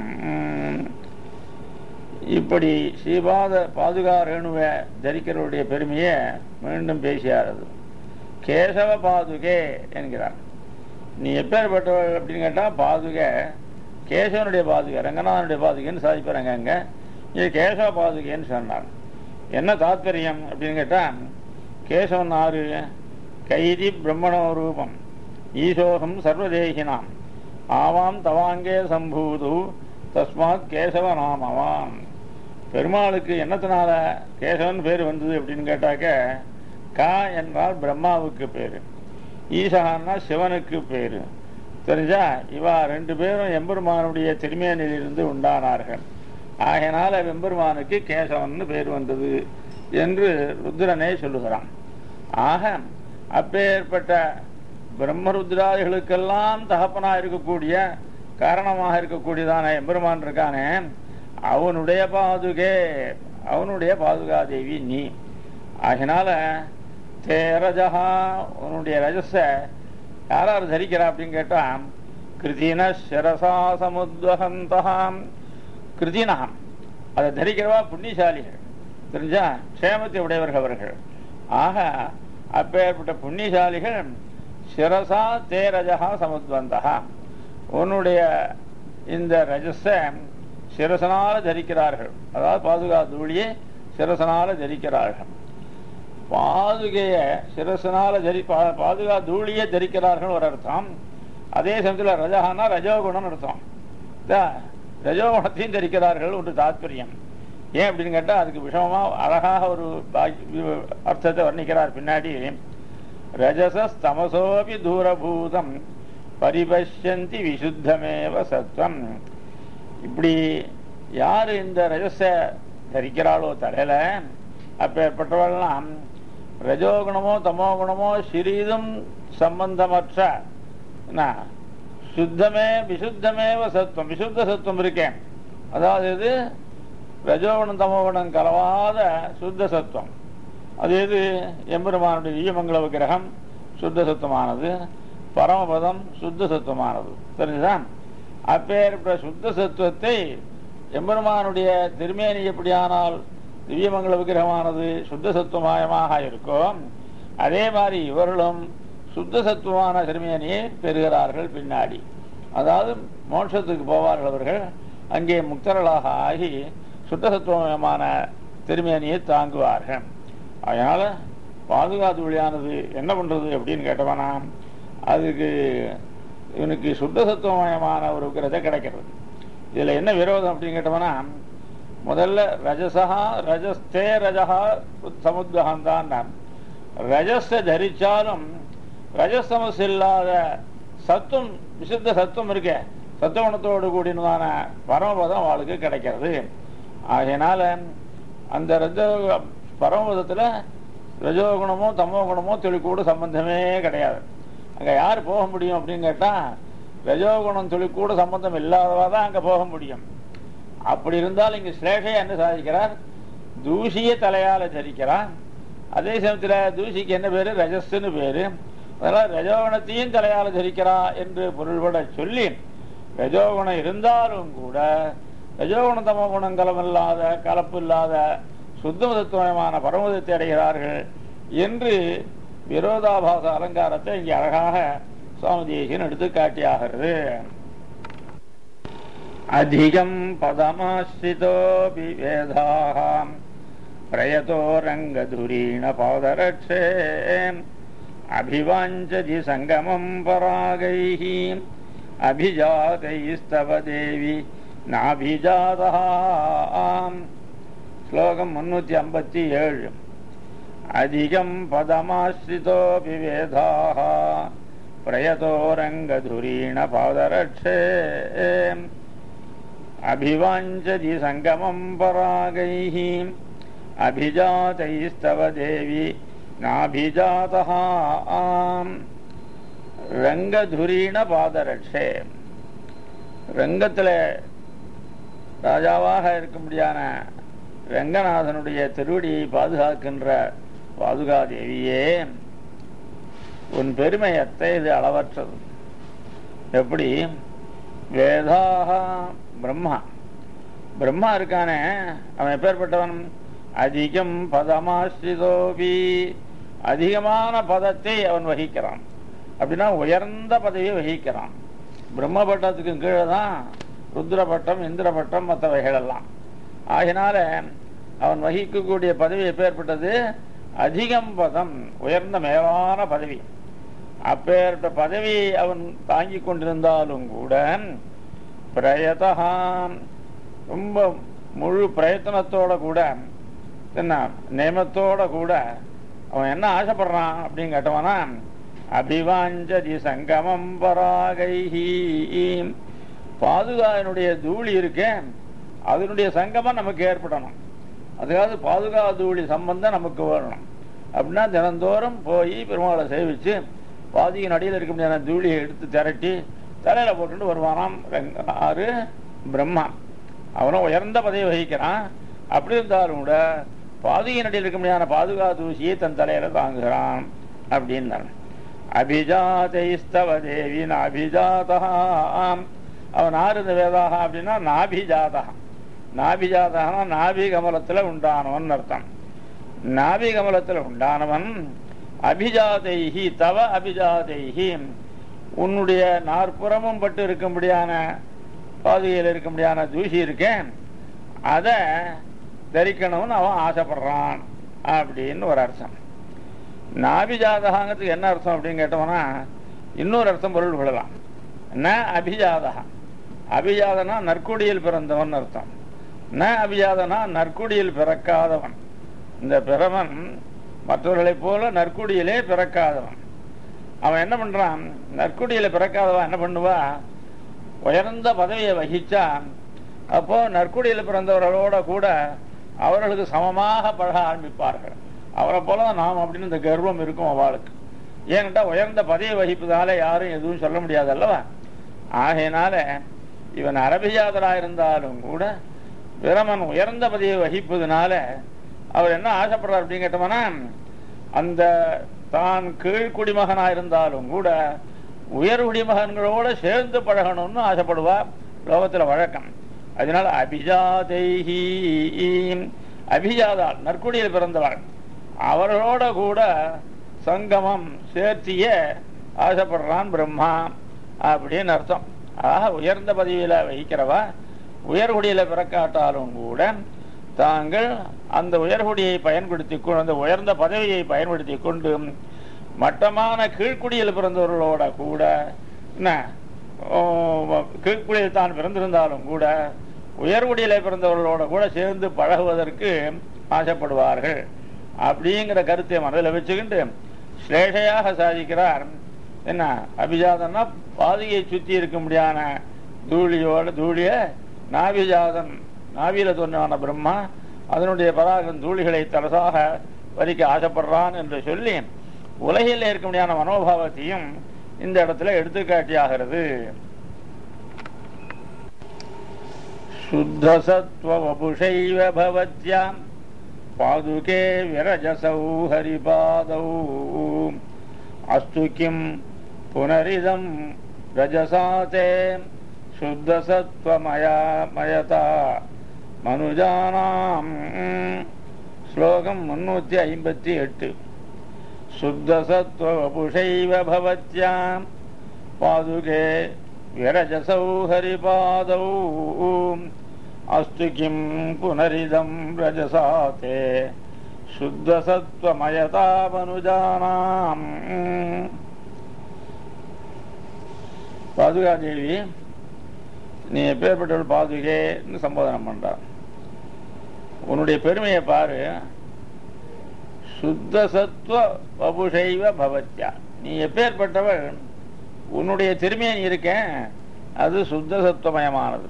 இப்படி ஸ்ரீபாத பாதுகா ரேணுவை தரிக்கிறவருடைய பெருமையை மீண்டும் பேசியாரது கேசவ பாதுகே என்கிறார் நீ எப்பேற்பட்டவள் அப்படின்னு கேட்டா பாதுகை கேசவனுடைய பாதுகை ரங்கநாதனுடைய பாதுகைன்னு சாதிப்பாருங்க அங்க இது கேசவ பாதுகைன்னு சொன்னார் என்ன தாத்பரியம் அப்படின்னு கேட்டா கேசவன் ஆறு கைதி பிரம்மணோ ரூபம் ஈசோகம் சர்வதேகினாம் ஆவாம் தவாங்கே சம்பூது தஸ்மாத் கேசவ நாமவான் பெருமாளுக்கு என்னத்தினால கேசவன் பேர் வந்தது அப்படின்னு கேட்டாக்க கா என்றால் பிரம்மாவுக்கு பேரு ஈசகான்னா சிவனுக்கு பேரு தெரிஞ்சா இவா ரெண்டு பேரும் எம்பெருமானுடைய திருமேனிலிருந்து உண்டானார்கள் ஆகையினால எம்பெருமானுக்கு கேசவன் பேர் வந்தது என்று ருத்ரனே சொல்லுகிறான் ஆக அப்பேற்பட்ட பிரம்மருத்ராதிகளுக்கெல்லாம் தகப்பனா இருக்கக்கூடிய காரணமாக இருக்கக்கூடியதான எம்பெருமான் இருக்கானே அவனுடைய பாதுகே அவனுடைய பாதுகா தேவி நீ ஆகினால தேரஜா உன்னுடைய ரஜஸ யாரார் தரிக்கிறா அப்படின்னு கேட்டா கிருதின சிரசா சமுத்வகந்தகாம் கிருதினகம் அதை தரிக்கிறவா புண்ணியசாலிகள் தெரிஞ்சா க்ஷேமத்தை உடையவர்கள் அவர்கள் ஆக அப்பேற்பட்ட புண்ணியசாலிகள் சிரசா தேரஜா சமுத்வந்தகா உன்னுடைய இந்த ரஜஸ சிரசனால தரிக்கிறார்கள் அதாவது பாதுகா தூளியை சிரசனால தரிக்கிறார்கள் பாதுகைய சிரசனால தரி பா- பாதுகா தூளியை தரிக்கிறார்கள் ஒரு அர்த்தம் அதே சமயத்தில் ரஜகானா ரஜோகுணம்னு அர்த்தம் இதா, ரஜோகுணத்தையும் தரிக்கிறார்கள் ஒரு தாத்பரியம் ஏன் அப்படின்னு கேட்டா அதுக்கு விஷமமா அழகாக ஒரு பாக்- வி- அர்த்தத்தை வர்ணிக்கிறார் பின்னாடி ரஜசஸ் தமசோபி தூரபூதம் பரிபஷ்யந்தி விசுத்தமேவ சத்வம் இப்படி யாரு இந்த ரஜஸ தரிக்கிறாளோ தலையில அப்பேற்பட்டவெல்லாம் ரஜோகுணமோ தமோ குணமோ சிறிதும் சம்பந்தமற்ற என்ன, சுத்தமே விசுத்தமேவ சத்துவம் விசுத்த சத்துவம் இருக்கேன் அதாவது இது ரஜோகுணம் தமோகுணம் கலவாத சுத்த சத்துவம் அது இது எம்பெருமானுடைய ஈயமங்கல விக்கிரகம் சுத்த சத்துவமானது பரமபதம் சுத்த சத்துவமானது தெரிஞ்சுதான் அப்பேற்பட்ட சுத்த சத்துவத்தை எம்பெருமானுடைய திருமேனி எப்படியானால் திவ்யமங்கல விக்கிரகமானது சுத்த சத்துவமயமாக இருக்கும் அதே மாதிரி இவர்களும் சுத்த சத்துவமான திருமேனியை பெறுகிறார்கள் பின்னாடி அதாவது மோட்சத்துக்கு போவார்கள் அவர்கள் அங்கே முக்தர்களாக ஆகி சுத்த சத்துவமயமான திருமேனியை தாங்குவார்கள் அதனால பாதுகாத்து வழியானது என்ன பண்றது அப்படின்னு கேட்டவனா அதுக்கு இவனுக்கு சுத்த சத்துவமயமான ஒரு விக்கிரதை கிடைக்கிறது இதுல என்ன விரோதம் அப்படின்னு கேட்டவனா முதல்ல ரஜசா ரஜஸ்தே ரஜகா சமுத்ககம் தான் ரஜஸ தரிச்சாலும் ரஜசமஸ் இல்லாத சத்துவம் விசுத்த சத்துவம் இருக்கே சத்துவகுணத்தோடு கூடினதான பரமபதம் அவளுக்கு கிடைக்கிறது ஆகையினால அந்த ரஜ பரமபதத்துல ரஜோகுணமோ தமோ குணமோ தொழிற்கூட சம்பந்தமே கிடையாது அங்க யார் போக முடியும் அப்படின்னு கேட்டா ரஜோகுணம் தொழிற்கூட சம்பந்தம் இல்லாதவா தான் அங்க போக முடியும் அப்படி இருந்தால் இங்க ஸ்லேஷையா என்ன சாதிக்கிறார் தூசிய தலையால தரிக்கிறான் அதே சமயத்துல தூசிக்கு என்ன பேரு ரஜஸ்ன்னு பேரு அதனால ரஜோகுணத்தையும் தலையால தரிக்கிறா என்று பொருள்பட சொல்லி ரஜோகுணம் இருந்தாலும் கூட ரஜோகுண தமோ குணம் கலமில்லாத கலப்பு இல்லாத சுத்தமதத்துவமான பரமதத்தை அடைகிறார்கள் என்று விரோதாபாச அலங்காரத்தை இங்கே அழகாக சுவாமி தேசியன் எடுத்து காட்டியாகிறது அதிகம் பதமாஸ்ரிதோபி வேதாம் பிரயதோ ரங்கதுரீண பாதரட்சே அபிவாஞ்சதி சங்கமம் பராகைः அபிஜாதைஸ்தவ தேவி நாபிஜாதாம் ஸ்லோகம் முன்னூத்தி ஐம்பத்தி ஏழு அதிகம் பதமாஸ்ரிதோபி வேதாக பிரயதோ ரங்கதுரீண பாதரட்சே அபிவாஞ்சதி சங்கமம் பராகைः அபிஜாதைஸ்தவ தேவி நாபிஜாதாம் ரங்கதுரீண பாதரட்சே ரங்கத்துல ராஜாவாக இருக்கும்படியான ரங்கநாதனுடைய திருவடியை பாதுகாக்கின்ற பாதுகாதேவியே உன் பெருமையத்தை இது அளவற்றது எப்படி வேதாக பிரம்மா பிரம்மா இருக்கானே அவன் எப்பேற்பட்டவன் அதிகம் பதமாஸ்ரிதோபி அதிகமான பதத்தை அவன் வகிக்கிறான் அப்படின்னா உயர்ந்த பதவியை வகிக்கிறான் பிரம்ம பட்டத்துக்கு கீழே தான் ருத்ர பட்டம் இந்திர பட்டம் மற்றவைகள் எல்லாம் ஆகினால அவன் வகிக்கக்கூடிய பதவி எப்பேற்பட்டது அதிகம் பதம் உயர்ந்த மேலான பதவி அப்பேற்பட்ட பதவி அவன் தாங்கி கொண்டிருந்தாலும் கூட பிரயதகான் ரொம்ப முழு பிரயத்தனத்தோட கூட என்ன நேமத்தோட கூட அவன் என்ன ஆசைப்படுறான் அப்படின்னு கேட்டவனா அபிவாஞ்சதி சங்கமம் பராகைஹி பாதுகானுடைய தூளி இருக்கே அதனுடைய சங்கமம் நமக்கு ஏற்படணும் அதுக்காவது பாதுகா தூளி சம்பந்தம் நமக்கு வரணும் அப்படின்னா தினந்தோறும் போய் பெருமாளை சேவிச்சு பாதியின் அடியில் இருக்க முடியாத தூளியை எடுத்து திரட்டி தலையில போட்டுட்டு வருவானாம் ரெங்க- ஆறு பிரம்மா அவனும் உயர்ந்த பதவி வகிக்கிறான் அப்படி இருந்தாலும் கூட பாதியின் அடியில் இருக்க முடியாத பாதுகா தூசியை தன் தலையில தாங்குகிறான் அப்படின்னு அபிஜாதைஸ்தவ தேவின் அபிஜாதாம் அவன் ஆறு இந்த வேதாக அப்படின்னா நாபிஜாதா நாபிஜாதகனா நாபி கமலத்துல உண்டானவன் அர்த்தம் நாபி கமலத்துல உண்டானவன் அபிஜாதைஹி தவ அபிஜாதைஹி உன்னுடைய நாற்புறமும் பட்டு இருக்கும்படியான பாதுகையில் இருக்கும்படியான தூசி இருக்கேன் அதை தரிக்கணும்னு அவன் ஆசைப்படுறான் அப்படின்னு ஒரு அர்த்தம் நாபிஜாதகாங்கிறதுக்கு என்ன அர்த்தம் அப்படின்னு கேட்டோம்னா இன்னொரு அர்த்தம் பொருள் கொள்ளலாம் ந அபிஜாதா அபிஜாதனா நற்குடியில் பிறந்தவன் அர்த்தம் ந அபிஜாதனா நற்குடியில் பிறக்காதவன் இந்த பிறவன் மற்றவர்களைப் போல நற்குடியிலே பிறக்காதவன் அவன் என்ன பண்றான் நற்குடியில பிறக்காதவன் என்ன பண்ணுவா உயர்ந்த பதவியை வகிச்சான் அப்போ நற்குடியில் பிறந்தவர்களோட கூட அவர்களுக்கு சமமாக பழக ஆரம்பிப்பார்கள் அவரை போல தான் நாம் அப்படின்னு இந்த கர்வம் இருக்கும் அவளுக்கு ஏன்கிட்ட உயர்ந்த பதவியை வகிப்பதால யாரும் எதுவும் சொல்ல முடியாது அல்லவா ஆகையினால இவன் அரபிஜாதராக இருந்தாலும் கூட பிரமன் உயர்ந்த பதவியை வகிப்பதுனால அவர் என்ன ஆசைப்படுறார் அப்படின்னு கேட்டோம்னா அந்த தான் கீழ்குடிமகனா இருந்தாலும் கூட உயர் குடிமகன்களோட சேர்ந்து பழகணும்னு ஆசைப்படுவா லோகத்துல வழக்கம் அதனால அபிஜாதைஹி அபிஜாதால் நற்குடியில் பிறந்தவர் அவர்களோட கூட சங்கமம் சேர்த்திய ஆசைப்படுறான் பிரம்மா அப்படின்னு அர்த்தம் ஆக உயர்ந்த பதவியில வகிக்கிறவா உயர்குடியில பிறக்காட்டாலும் கூட தாங்கள் அந்த உயர்குடியை பயன்படுத்தி கொண்டு அந்த உயர்ந்த பதவியை பயன்படுத்தி கொண்டு மட்டமான கீழ்க்குடியில் பிறந்தவர்களோட கூட என்ன ஓ, கீழ்க்குடியில் தான் பிறந்திருந்தாலும் கூட உயர்குடியில பிறந்தவர்களோட கூட சேர்ந்து பழகுவதற்கு ஆசைப்படுவார்கள் அப்படிங்கிற கருத்தை மனதில் வச்சுக்கிட்டு ஸ்லேஷையாக சாதிக்கிறார் என்ன அபிஜாதன்னா பாதியை சுத்தி இருக்க முடியாத தூளியோட தூளிய நாபிஜாதன் நாவியில தோன்றான பிரம்மா அதனுடைய பராகம் தூளிகளை தலசாக வரிக்க ஆசைப்படுறான் என்று சொல்லி உலகில் இருக்க முடியாத மனோபாவத்தையும் இந்த இடத்துல எடுத்துக்காட்டியாகிறது சுத்தசத்வபுஷைவ பவத்யாம் பாதுகே விரஜசௌ ஹரிபாதௌ அஸ்து கிம் புனரிதம் ரஜசாதே சுத்தசத்வமயா மயதா மனுஜானாம் ஸ்லோகம் முன்னூத்தி ஐம்பத்தி எட்டு शुद्धसत्त्ववपुषैव भवत्याम् पादुके विरजसौ हरिपादौ अस्तु किं पुनरिदं रजसा ते शुद्धसत्त्वमयतामनुजानाम् பாதுகாதேவி நீ எப்பேற்பட்டவள் பாதுகேன்னு சம்போதனம் பண்றான் உன்னுடைய பெருமையை பாரு சுத்த சத்துவ வபுஷைவ பவத்யா நீ எப்பேற்பட்டவள் உன்னுடைய திருமையை நீ இருக்கேன் அது சுத்த சத்துவமயமானது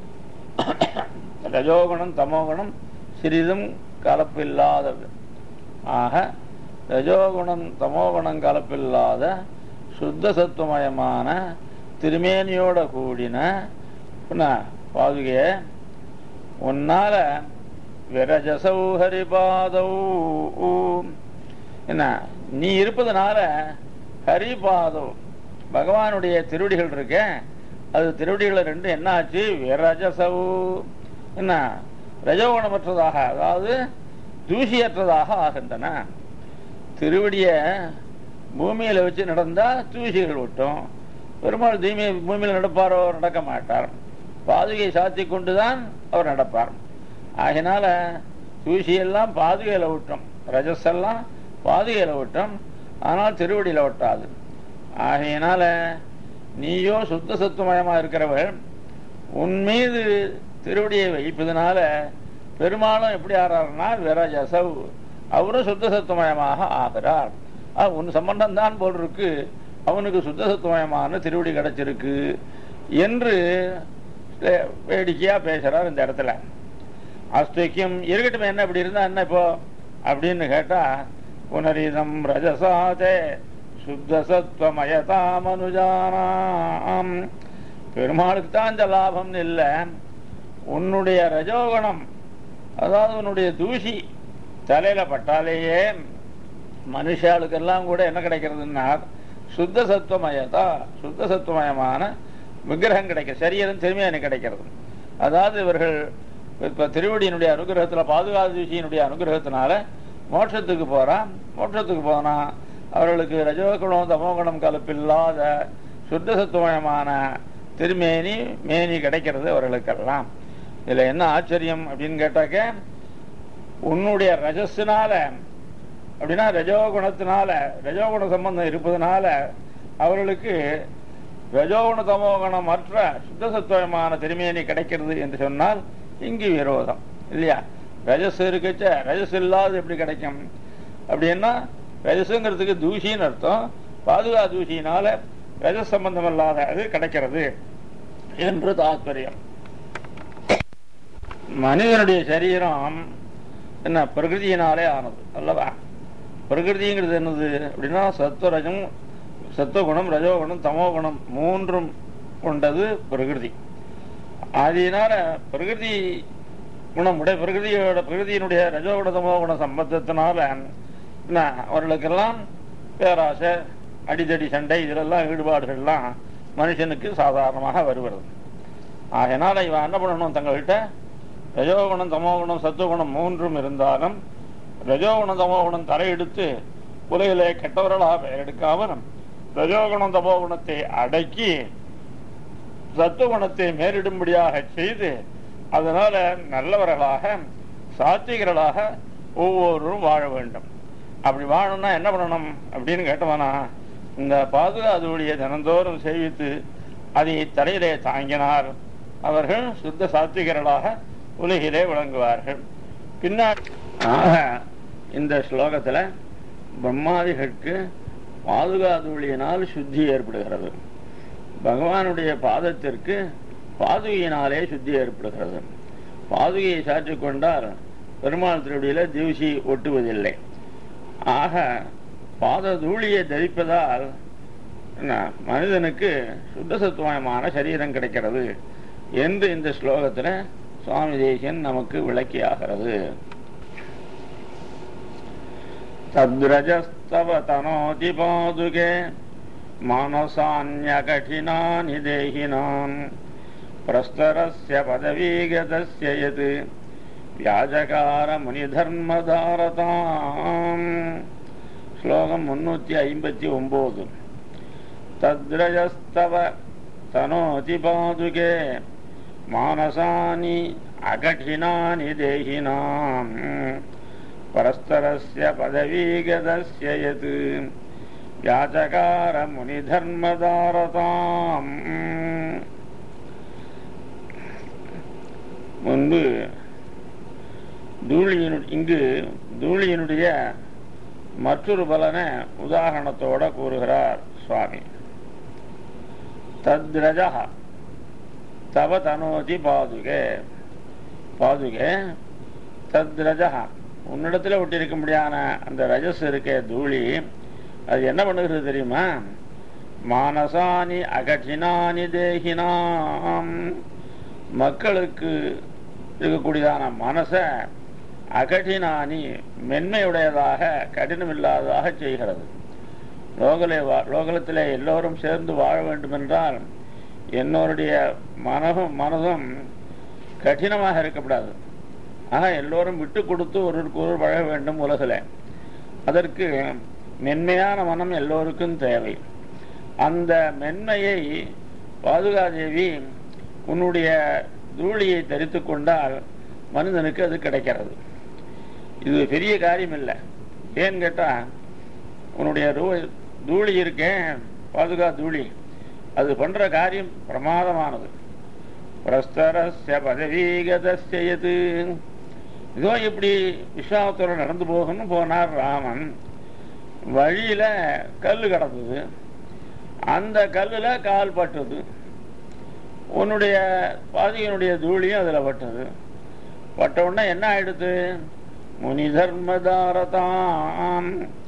ரஜோகுணம் தமோகுணம் சிறிதும் கலப்பில்லாதது ஆக ரஜோகுணம் தமோகுணம் கலப்பில்லாத சுத்த சத்துவமயமான திருமேனியோட கூடின என்ன, பாதுகைய உன்னால விரஜசௌ ஹரிபாதௌ என்ன நீ இருப்பதனால ஹரிபாதௌ பகவானுடைய திருவடிகள் இருக்க அது திருவடிகளை ரெண்டு என்ன ஆச்சு விரஜசௌ என்ன ரஜோகுணமற்றதாக அதாவது தூசியற்றதாக ஆகின்றன திருவடிய பூமியில வச்சு நடந்தா தூசிகள் விட்டும் பெருமாள் தீமி பூமியில் நடப்பாரோ நடக்க மாட்டார் பாதுகை சாத்தி கொண்டுதான் அவர் நடப்பார் ஆகினால தூசியெல்லாம் பாதுகையில விட்டோம் ரஜஸெல்லாம் பாதுகையில விட்டோம் ஆனால் திருவடியில ஒட்டாது ஆகையினால நீயோ சுத்த சத்துவமயமா இருக்கிறவள் உன் மீது திருவடியை வைப்பதனால பெருமாளும் எப்படி ஆறாருன்னா விரஜசவ் அவரும் சுத்த சத்துவமயமாக ஆகிறார் ஆ, உன் சம்பந்தம் தான் போல் இருக்கு அவனுக்கு சுத்த சத்துவமயமான திருவடி கிடைச்சிருக்கு என்று வே- வேடிக்கையா பேசுறார் இந்த இடத்துல அஸ்திக்கும் இருக்கட்டும் என்ன இப்படி இருந்தா என்ன இப்போ அப்படின்னு கேட்டா புனரிதம் ரஜசாதே சுத்த சத்வமயதாமனுஜானாம் பெருமாளுக்கு தான் இந்த லாபம்னு இல்லை உன்னுடைய ரஜோகுணம் அதாவது உன்னுடைய தூசி தலையில பட்டாலேயே மனுஷாளுக்கெல்லாம் கூட என்ன கிடைக்கிறதுன்னா சுத்த சத்துவமயதா சுத்த சத்துவமயமான விக்கிரகம் கிடைக்க சரீரம் திரும்பியாக கிடைக்கிறது அதாவது இவர்கள் இப்ப திருவடியினுடைய அனுகிரகத்துல பாதுகாதூசியினுடைய அனுகிரகத்தினால மோட்சத்துக்கு போறான் மோட்சத்துக்கு போனா அவர்களுக்கு ரஜோகுணம் தமோகுணம் கலப்பில்லாத சுத்த சத்துவமயமான திருமேனி மேனி கிடைக்கிறது அவர்களுக்கெல்லாம் இதுல என்ன ஆச்சரியம் அப்படின்னு கேட்டாக்க உன்னுடைய ரஜஸ்னால அப்படின்னா ரஜோகுணத்தினால ரஜோகுண சம்பந்தம் இருப்பதனால அவர்களுக்கு ரஜோகுண தமோகுணம் மற்ற சுத்த சத்துவமான திருமேனி கிடைக்கிறது என்று சொன்னால் இங்கு விரோதம் இல்லையா ரஜஸ் இருக்குச்ச ரஜஸ் இல்லாத எப்படி கிடைக்கும் அப்படின்னா ரஜசுங்கிறதுக்கு தூசின்னு அர்த்தம் பாதுகா தூசியினால ரஜஸ் சம்பந்தம் இல்லாத அது கிடைக்கிறது என்று தாத்பரியம் மனிதனுடைய சரீரம் என்ன பிரகிருதியினாலே ஆனது அல்லவா பிரகிருதிங்கிறது என்னது அப்படின்னா சத்துவரஜம் சத்துவகுணம் ரஜோகுணம் தமோகுணம் மூன்றும் கொண்டது பிரகிருதி அதனால பிரகிருதி குணம் உடைய பிரகிருதியோட பிரகிருதியினுடைய ரஜோகுண தமோகுண சம்பந்தத்தினால என்ன அவர்களுக்கெல்லாம் பேராசை அடிதடி சண்டை இதிலெல்லாம் ஈடுபாடுகள்லாம் மனுஷனுக்கு சாதாரணமாக வருகிறது ஆகையினால இவன் என்ன பண்ணணும் தங்கள்கிட்ட ரஜோகுணம் தமோகுணம் சத்துவகுணம் மூன்றும் இருந்தாலும் ரஜோகுணம் தமோகுணம் தலையெடுத்து உலகிலே கெட்டவர்களாக பெயர் எடுக்காமல் ரஜோகுணம் தமோகுணத்தை அடக்கி சத்துவகுணத்தை மேலிடும்படியாக செய்து அதனால நல்லவர்களாக சாத்விகர்களாக ஒவ்வொருவரும் வாழ வேண்டும் அப்படி வாழணும்னா என்ன பண்ணணும் அப்படின்னு கேட்டவனா இந்த பாதுகாதுடைய தினந்தோறும் சேவித்து அதை தலையிலே தாங்கினார் அவர்கள் சுத்த சாத்விகர்களாக உலகிலே விளங்குவார்கள் பின்னாடி ஆக இந்த ஸ்லோகத்துல பிரம்மாதிகளுக்கு பாதுகாதுளியினால் சுத்தி ஏற்படுகிறது பகவானுடைய பாதத்திற்கு பாதுகையினாலே சுத்தி ஏற்படுகிறது பாதுகையை சாற்றி கொண்டால் பெருமாள் திருவடியில தூசி ஒட்டுவதில்லை ஆக பாத தூளியை தரிப்பதால் என்ன, மனிதனுக்கு சுத்தசத்துவமான சரீரம் கிடைக்கிறது என்று இந்த ஸ்லோகத்துல சுவாமி தேசியன் நமக்கு விளக்கியாகிறது தத்ரஜஸ்தவ தனோதி பாதுகே மானசான்யகഠினானி தேகினான் பிரஸ்தரஸ்ய பதவீகதஸ்ய யத் வியாஜகார முனிதர்மதாரதாம் ஸ்லோகம் முன்னூத்தி ஐம்பத்தி ஒன்பது தத்ரஜஸ்தவ தனோதி பாதுகே மானசானி அகഠினானி தேகினாம் பரஸ்பரஸ்ய பதவீகதஸ்ய யத் யாச்சகார முனிதர்மதாரதாம் முன்பு தூளியினு இங்கு தூளியினுடைய மற்றொரு பலனை உதாரணத்தோட கூறுகிறார் சுவாமி தத்ரஜா தவ தனோதி பாதுகே பாதுகே தத்ரஜா உன்னிடத்துல ஒட்டியிருக்க முடியாத அந்த ரஜஸ் இருக்க தூளி அது என்ன பண்ணுகிறது தெரியுமா மானசானி அகற்றினானி தேகினாம் மக்களுக்கு இருக்கக்கூடியதான மனசை அகட்டினானி மென்மையுடையதாக கடினமில்லாததாக செய்கிறது லோகலே வா- லோகத்திலே எல்லோரும் சேர்ந்து வாழ வேண்டும் என்றால் என்னோருடைய மனதும் மனதும் கடினமாக இருக்கக்கூடாது ஆக எல்லோரும் விட்டு கொடுத்து ஒருவருக்கு ஒருவர் பழக வேண்டும் உலகில் அதற்கு மென்மையான மனம் எல்லோருக்கும் தேவை அந்த மென்மையை பாதுகாதேவி உன்னுடைய தூளியை தரித்து கொண்டால் மனிதனுக்கு அது கிடைக்கிறது இது பெரிய காரியம் இல்லை ஏன்னு கேட்டா உன்னுடைய ரூ- தூளி இருக்கேன் பாதுகா தூளி அது பண்ற காரியம் பிரமாதமானது பிரஸ்தரஸ்ய பதவீகதஸ்யது இதோ இப்படி விஸ்வாமத்தோட நடந்து போகணும்னு போனார் ராமன் வழியில கல்லு கிடந்தது அந்த கல்லுல கால் பட்டது உன்னுடைய பாதிகனுடைய தூளியும் அதுல பட்டது பட்ட உடனே என்ன ஆயிடுது முனி தர்மதாரதாம்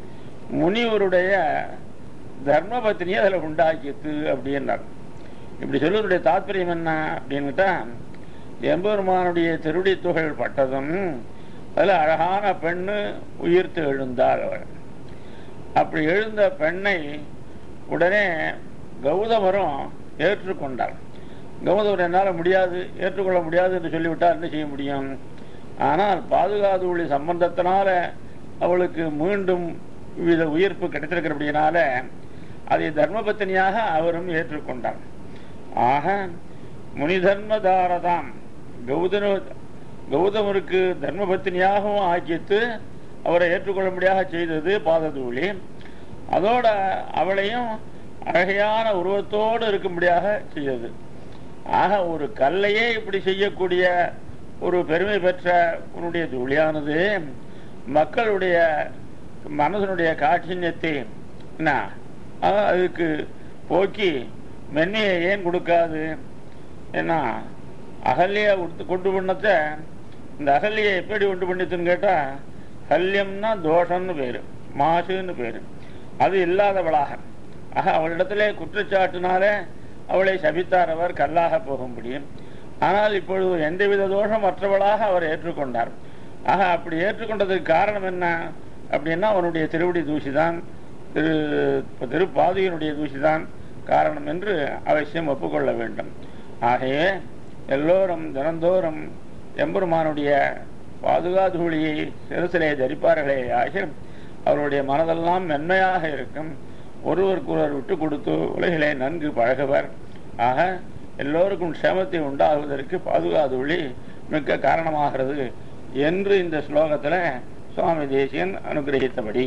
முனிவருடைய தர்மபத்தினியை அதுல உண்டாக்கித்து அப்படின்னார் இப்படி சொல்லுவதுடைய தாத்பரியம் என்ன அப்படின்னுட்டா எம்பெருமானுடைய திருடி துகள் பட்டதும் அதுல அழகான பெண்ணு உயிர்த்து எழுந்தாள் அவள் அப்படி எழுந்த பெண்ணை உடனே கௌதமரும் ஏற்றுக்கொண்டார் கௌதமர் என்னால் முடியாது ஏற்றுக்கொள்ள முடியாது என்று சொல்லிவிட்டால் என்ன செய்ய முடியும் ஆனால் பாதுகாத்து ஒளி சம்பந்தத்தினால அவளுக்கு மீண்டும் வித உயிர்ப்பு கிடைத்திருக்கிறபடியினால அதை தர்மபத்தினியாக அவரும் ஏற்றுக்கொண்டார் ஆக முனி தர்மதாரதாம் கௌதம கௌதமருக்கு தர்மபத்தினியாகவும் ஆக்கித்து அவரை ஏற்றுக்கொள்ள முடியாத செய்தது பாததூளி அதோட அவளையும் அழகையான உருவத்தோடு இருக்கும்படியாக செய்தது ஆக ஒரு கல்லையே இப்படி செய்யக்கூடிய ஒரு பெருமை பெற்ற உன்னுடைய துளியானது மக்களுடைய மனதனுடைய காட்சியத்தை என்ன ஆக அதுக்கு போக்கி மென்மையை ஏன் கொடுக்காது ஏன்னா அகல்யா உடுத்து கொண்டு பண்ணத இந்த அகல்யை எப்படி உண்டு பண்ணித்துன்னு கேட்டா ஹல்யம்னா தோஷம்னு பேரு மாசுன்னு பேரு அது இல்லாதவளாக ஆக அவளிடத்திலே குற்றச்சாட்டுனாலே அவளை சபித்தார் அவர் கல்லாக போக முடியும் ஆனால் இப்பொழுது எந்தவித தோஷம் மற்றவளாக அவர் ஏற்றுக்கொண்டார் ஆக அப்படி ஏற்றுக்கொண்டதுக்கு காரணம் என்ன அப்படின்னா அவனுடைய திருவடி தூசிதான் திரு திருப்பாதையினுடைய தூசிதான் காரணம் என்று அவசியம் ஒப்புக்கொள்ள வேண்டும் ஆகவே எல்லோரும் தினந்தோறும் எம்பெருமானுடைய பாதுகாதூளியை சிறுசிலே தரிப்பார்களே ஆகிய அவருடைய மனதெல்லாம் மென்மையாக இருக்கும் ஒருவருக்கொருவர் விட்டு கொடுத்து உலகிலே நன்கு பழகுவர் ஆக எல்லோருக்கும் க்ஷேமத்தை உண்டாகுவதற்கு பாதுகாதூளி மிக்க காரணமாகிறது என்று இந்த ஸ்லோகத்தில் சுவாமி தேசியன் அனுகிரகித்தபடி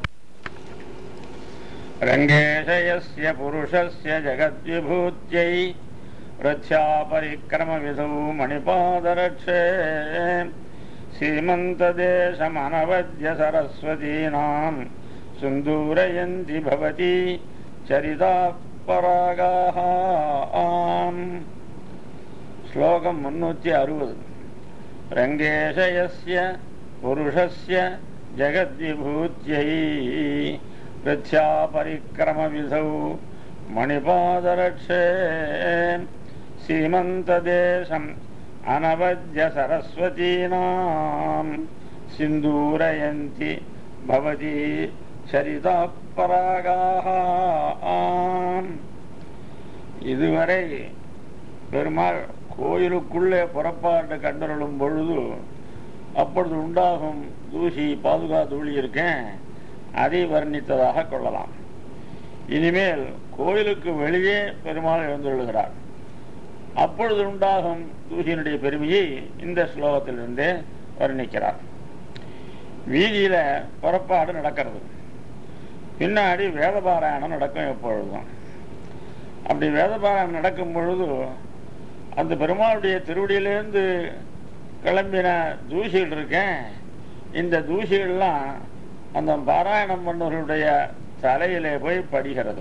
ரங்கேஷயஸ்ய புருஷஸ்ய ஜகத்விபூத்யை रक्षापरिक्रमविधौ मणिपादरक्षे सीमन्तदेशमनवद्य सरस्वतीनाम् सुन्दूरयन्ति भवती चरितापरागाः आम् श्लोकम् मुन्नूति अरुवद् रङ्गेशयस्य पुरुषस्य जगद्विभूत्यै रक्षापरिक्रमविधौ मणिपादरक्षे सीमन्तदेशम् अनवद्य सरस्वतीनाम् सिन्दूरयन्ति भवती சரிதாப்பராகாக ஆம் இதுவரை பெருமாள் கோயிலுக்குள்ளே புறப்பாட்டு கண்டருளும் பொழுது அப்பொழுது உண்டாகும் தூசி பாதுகா தூளி இருக்கேன் அதை வர்ணித்ததாக கொள்ளலாம் இனிமேல் கோயிலுக்கு வெளியே பெருமாள் எழுந்துள்ளுகிறார் அப்பொழுது உண்டாகும் தூசியினுடைய பெருமையை இந்த ஸ்லோகத்திலிருந்தே வர்ணிக்கிறார் வீதியில புறப்பாடு நடக்கிறது பின்னாடி வேதபாராயணம் நடக்கும் எப்பொழுதும் அப்படி வேதபாராயணம் நடக்கும் பொழுது அந்த பெருமாளுடைய திருவடியிலேருந்து கிளம்பின தூசிகள் இருக்கேன் இந்த தூசிகள்லாம் அந்த பாராயணம் பண்ணவர்களுடைய தலையிலே போய் படிகிறது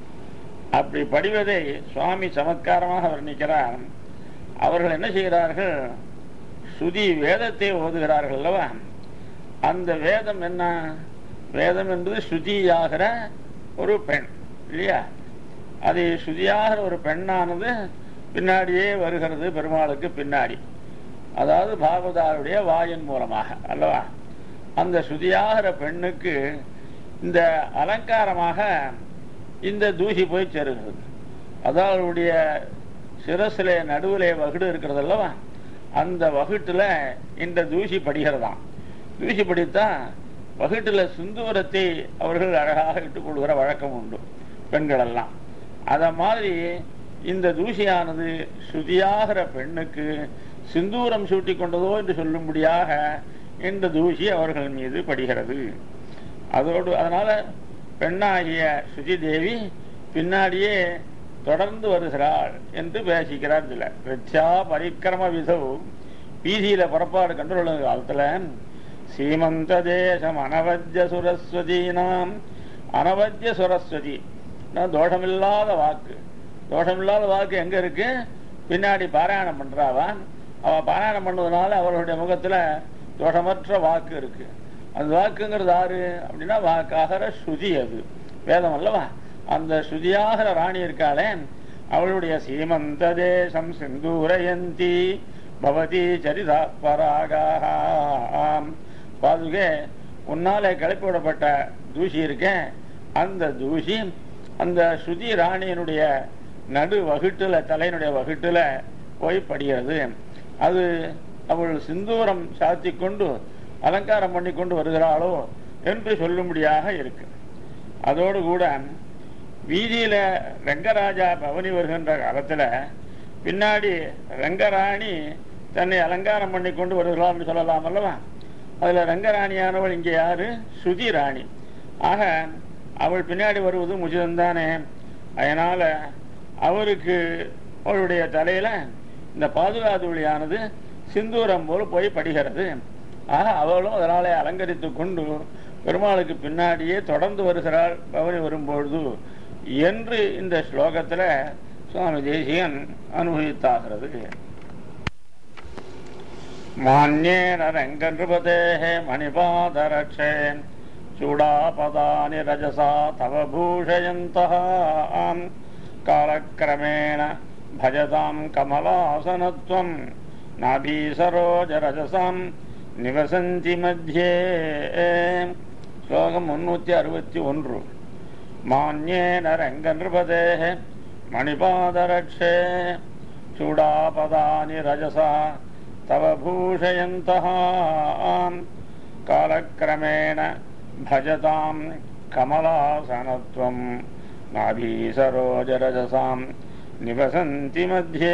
அப்படி படிவதை சுவாமி சமத்காரமாக வர்ணிக்கிறார் அவர்கள் என்ன செய்கிறார்கள் சுதி வேதத்தை ஓதுகிறார்கள் அல்லவா அந்த வேதம் என்ன வேதம் என்பது சுதியாகிற ஒரு பெண் இல்லையா அது சுதியாகிற ஒரு பெண்ணானது பின்னாடியே வருகிறது பெருமாளுக்கு பின்னாடி அதாவது பாகவதாருடைய வாயின் மூலமாக அல்லவா அந்த சுதியாகிற பெண்ணுக்கு இந்த அலங்காரமாக இந்த தூசி போய் சேருகிறது அதாவது அவருடைய சிரசிலே நடுவிலே வகுடு இருக்கிறது அல்லவா அந்த வகுட்டுல இந்த தூசி படுகிறதாம் தூசி படித்தான் வகுட்டுல சிந்தூரத்தை அவர்கள் அழகாக இட்டுக் கொள்கிற வழக்கம் உண்டு பெண்கள் எல்லாம் அத மாதிரி இந்த தூசியானது சுதியாகிற பெண்ணுக்கு சிந்தூரம் சூட்டி கொண்டதோ என்று சொல்லும்படியாக இந்த தூசி அவர்கள் மீது படுகிறது அதோடு அதனால பெண்ணாகிய சுஜி தேவி பின்னாடியே தொடர்ந்து வருகிறாள் என்று பேசிக்கிறார் இதுல ரட்சா பரிக்கிரம விதோ வீதியில புறப்பாடு கண்டுள்ள காலத்துல சீமந்த தேசம் அனவத்திய சுரஸ்வதீனாம் அனவத்திய சுரஸ்வதி நான் தோஷமில்லாத வாக்கு தோஷமில்லாத வாக்கு எங்க இருக்கு பின்னாடி பாராயணம் பண்றாவா அவ பாராயணம் பண்ணதுனால அவர்களுடைய முகத்துல தோஷமற்ற வாக்கு இருக்கு அந்த வாக்குங்கிறது யாரு அப்படின்னா வாக்காகிற ஸ்ருதி அது வேதம் அல்லவா அந்த ஸ்ருதியாகிற ராணி இருக்காளே அவளுடைய சீமந்த தேசம் சிந்தூரயந்தி பவதி சரிதா பராகாம் பாதுகே உன்னாலே கிளப்பி விடப்பட்ட தூசி இருக்கேன் அந்த தூசி அந்த ஸ்ருதி ராணியினுடைய நடு வகுட்டுல தலையினுடைய வகுட்டுல போய் படுகிறது அது அவள் சிந்தூரம் சாத்தி கொண்டு அலங்காரம் பண்ணி கொண்டு வருகிறாளோ என்று சொல்லும்படியாக இருக்கு அதோடு கூட வீதியில ரங்கராஜா பவனி வருகின்ற காலத்துல பின்னாடி ரங்கராணி தன்னை அலங்காரம் பண்ணி கொண்டு வருகிறாள்னு சொல்லலாம் அல்லவா அதுல ரங்கராணியானவள் இங்கே யாரு சுதி ராணி ஆக அவள் பின்னாடி வருவது முஜிதந்தானே அதனால அவருக்கு அவருடைய தலையில இந்த பாதுகாதுளியானது சிந்தூரம் போல் போய் படுகிறது ஆக அவளும் அதனாலே அலங்கரித்து கொண்டு பெருமாளுக்கு பின்னாடியே தொடர்ந்து வருகிறாள் பவனி வரும்பொழுது என்று இந்த ஸ்லோகத்துல சுவாமி தேசிகன் அனுபவித்தாகிறது மான்யேன ரங்கநிருபதேः மணிபாதரக்ஷே चूडापदानि रजसा तव भूषयन्तः आम् कालक्रमेण भजतां कमलासनत्वं नाभीसरोजरजसां நிவசந்தி மத்தியே ஸ்லோகம் முன்னூத்தி அறுபத்தி ஒன்று மான்யேன ரங்க நிருபதே மணிபாதரக்ஷே சூடாபதானி ரஜசா தவ பூஷயந்தः காலக்கிரமேண பஜதாம் கமலாசனத்வம் நாபீசரோஜரஜசாம் நிவசந்தி மத்தியே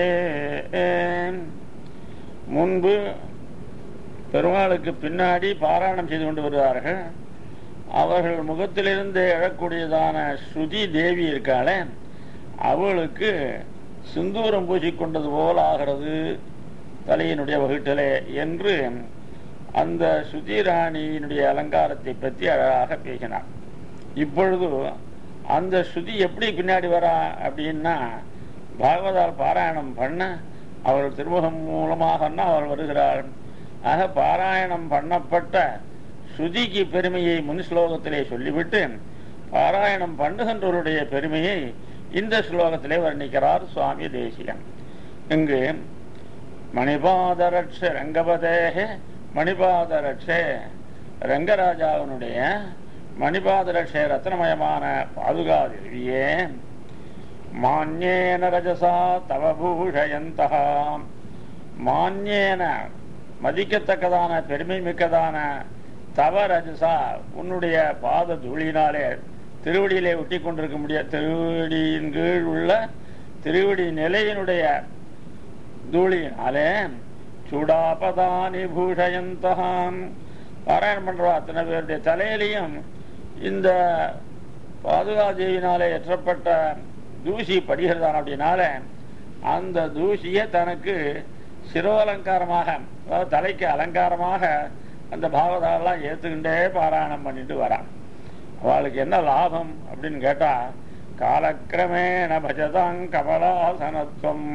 முன்பு பெருமாளுக்கு பின்னாடி பாராயணம் செய்து கொண்டு வருவார்கள் அவர்கள் முகத்திலிருந்து எழக்கூடியதான ஸ்ருதி தேவி இருக்காளே அவளுக்கு சிந்தூரம் பூசிக்கொண்டது போல் ஆகிறது தலையினுடைய வகுட்டிலே என்று அந்த சுதிராணியினுடைய அலங்காரத்தை பற்றி அழகாக பேசினார் இப்பொழுது அந்த ஸ்ருதி எப்படி பின்னாடி வரா அப்படின்னா பாகவதால் பாராயணம் பண்ண அவள் திருமுகம் மூலமாக அவள் வருகிறாள் ஆக பாராயணம் பண்ணப்பட்ட ஸ்ருதிக்கு பெருமையை முன் ஸ்லோகத்திலே சொல்லிவிட்டு பாராயணம் பண்ணுகின்றவருடைய பெருமையை இந்த ஸ்லோகத்திலே வர்ணிக்கிறார் சுவாமி தேசிகன் இங்கு மணிபாதரட்ச ரங்கபதேக மணிபாதரட்சே ரங்கராஜாவினுடைய மணிபாதரட்சே ரத்னமயமான பாதுகாதேவியே மான்யேன ரஜசா தவ பூஷயந்தா மான்யேன மதிக்கத்தக்கதான பெருமை மிக்கதான தவ ரஜசா உன்னுடைய பாத தூளினாலே திருவடியிலே ஒட்டி கொண்டிருக்க முடியாது திருவடியின் கீழ் உள்ள திருவடி நிலையினுடைய தூளியினாலே சுடாபதானி பூஷயந்தகாம் பாராயணம் பண்றவா அத்தனை பேருடைய தலையிலையும் இந்த பாதுகாதேவினாலே ஏற்றப்பட்ட தூசி படுகிறதான் அப்படின்னால அந்த தூசியை தனக்கு சிரோலங்காரமாக அதாவது தலைக்கு அலங்காரமாக அந்த பாவதாலாம் ஏத்துக்கிண்டே பாராயணம் பண்ணிட்டு வரான் அவளுக்கு என்ன லாபம் அப்படின்னு கேட்டா காலக்கிரமேண பஜதாங் கமலாசனத்துவம்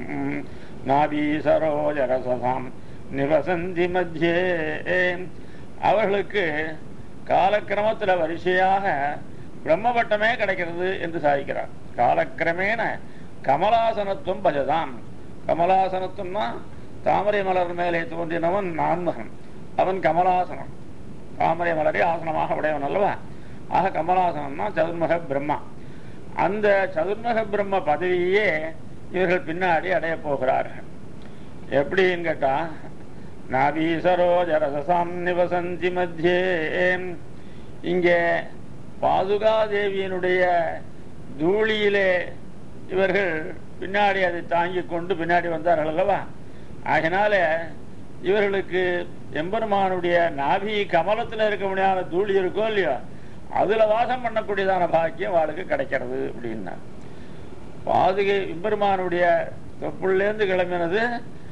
நாபீசரோஜரசசாம் நிவசந்தி மத்தியே அவர்களுக்கு காலக்கிரமத்துல வரிசையாக பிரம்மபட்டமே கிடைக்கிறது என்று சாதிக்கிறார் காலக்கிரமேண கமலாசனத்துவம் பஜதாம் கமலாசனத்துவம்னா தாமரை மலர் மேலே தோன்றினவன் நான்மகன் அவன் கமலாசனம் தாமரை மலரை ஆசனமாக உடையவன் அல்லவா ஆக கமலாசனம்னா சதுர்முக பிரம்மா அந்த சதுர்முக பிரம்ம பதவியே இவர்கள் பின்னாடி அடைய போகிறார்கள் எப்படின்னு கேட்டா நாபீசரோஜரசாம் நிவசந்தி மத்தியே இங்கே பாதுகாதேவியினுடைய தூளியிலே இவர்கள் பின்னாடி அதை தாங்கிக் கொண்டு பின்னாடி வந்தார்கள் அல்லவா ஆகினால இவர்களுக்கு எம்பெருமானுடைய நாபி கமலத்துல இருக்க முடியாத தூளி இருக்கோ இல்லையோ அதுல வாசம் பண்ணக்கூடியதான பாக்கியம் அவளுக்கு கிடைக்கிறது அப்படின்னா பாதுகை எம்பெருமானுடைய தொப்புள்லேருந்து கிளம்பினது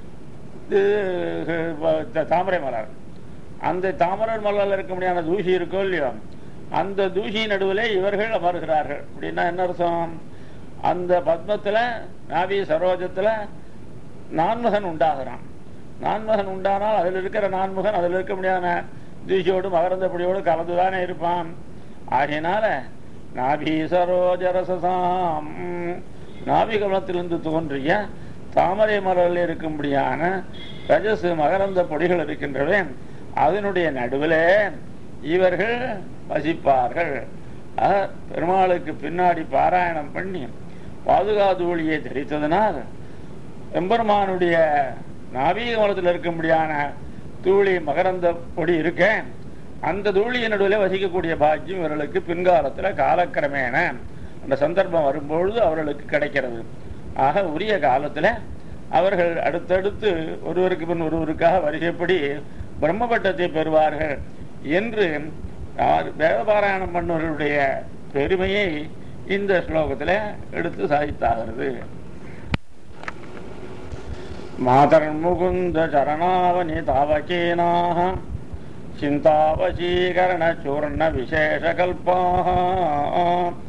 இது தாமரை மலர் அந்த தாமரை மலர்ல இருக்க முடியாத தூசி இருக்கோ இல்லையோ அந்த தூசி நடுவில் இவர்கள் அமர்கிறார்கள் அப்படின்னா என்ன அர்த்தம் அந்த பத்மத்துல நாவி சரோஜத்துல நான்முகன் உண்டாகிறான் நான்முகன் உண்டானால் அதில் இருக்கிற நான்முகன் அதில் இருக்க முடியாத தூசியோடு மகரந்தப்படியோடு கலந்துதானே இருப்பான் ஆகையினால நாபி சரோஜரசாம் நாபி கமலத்திலிருந்து தோன்றிய தாமரை மலரில் இருக்கும்படியான ரஜசு மகரந்த பொடிகள் இருக்கின்றன அதனுடைய நடுவில் இவர்கள் வசிப்பார்கள் பெருமாளுக்கு பின்னாடி பாராயணம் பண்ணி பாதுகாதூழியை தெரித்ததனால் எம்பெருமானுடைய நாவீக மலத்தில் இருக்கும்படியான தூளி மகரந்த பொடி இருக்க அந்த தூளியின் நடுவில் வசிக்கக்கூடிய பாக்கியம் இவர்களுக்கு பின்காலத்தில் காலக்கிரமேன அந்த சந்தர்ப்பம் வரும்பொழுது அவர்களுக்கு கிடைக்கிறது ஆக உரிய காலத்தில் அவர்கள் அடுத்தடுத்து ஒருவருக்கு பின் ஒருவருக்காக வருகைப்படி பிரம்மபட்டத்தை பெறுவார்கள் என்று வேதபாராயணம் பண்ணவர்களுடைய பெருமையை இந்த ஸ்லோகத்துல எடுத்து சாதித்தாகிறது மாதர்முகுந்த சரணாவனி தாவகீனாக சிந்தாவசீகரண சூர்ண விசேஷ கல்பாக